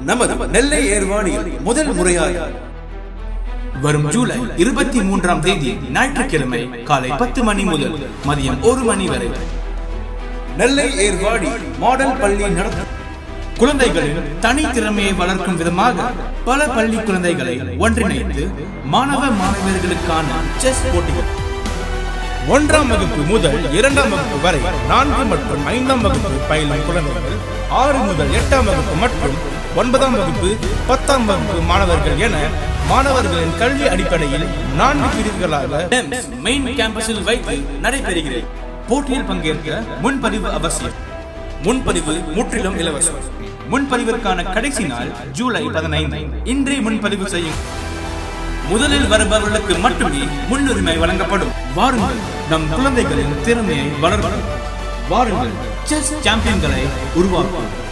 நமது நெல்லை ஏர்வாடியில் முதல் முறையாக வரும் ஜூலை இருபத்தி மூன்றாம் தேதி ஞாயிற்றுக்கிழமை காலை பத்து மணி முதல் மதியம் ஒரு மணி வரை நெல்லை ஏர்வாடி மாடல் பள்ளி நடத்தும் குழந்தைகளின் தனி திறமையை வளர்க்கும் விதமாக பல பள்ளி குழந்தைகளை ஒன்றிணைத்து மாணவ மாணவியர்களுக்கான செஸ் போட்டிகள் ஒன்றாம் வகுப்பு முதல் இரண்டாம் வகுப்பு வரை நான்கு மற்றும் ஐந்தாம் வகுப்பு பயிலும் குழந்தைகள் ஆறு முதல் எட்டாம் வகுப்பு மற்றும் ஒன்பதாம் வகுப்பு பத்தாம் வகுப்பு மாணவர்கள் என மாணவர்களின் கல்வி அடிப்படையில் நான்கு பிரிவுகளாக டெம்ஸ் மெயின் கேம்பஸில் வைத்து நடைபெறுகிறது போட்டியில் பங்கேற்க முன்பதிவு அவசியம் முன்பதிவு முற்றிலும் இலவசம் முன்பதிவிற்கான கடைசி நாள் ஜூலை பதினைந்து இன்றே முன்பதிவு செய்யும் முதலில் வருபவர்களுக்கு மட்டுமே முன்னுரிமை வழங்கப்படும் வாருங்கள் நம் குழந்தைகளின் திறமையை வளர்ப்போம் வாருங்கள் செஸ் சாம்பியன்களை உருவாக்குவோம்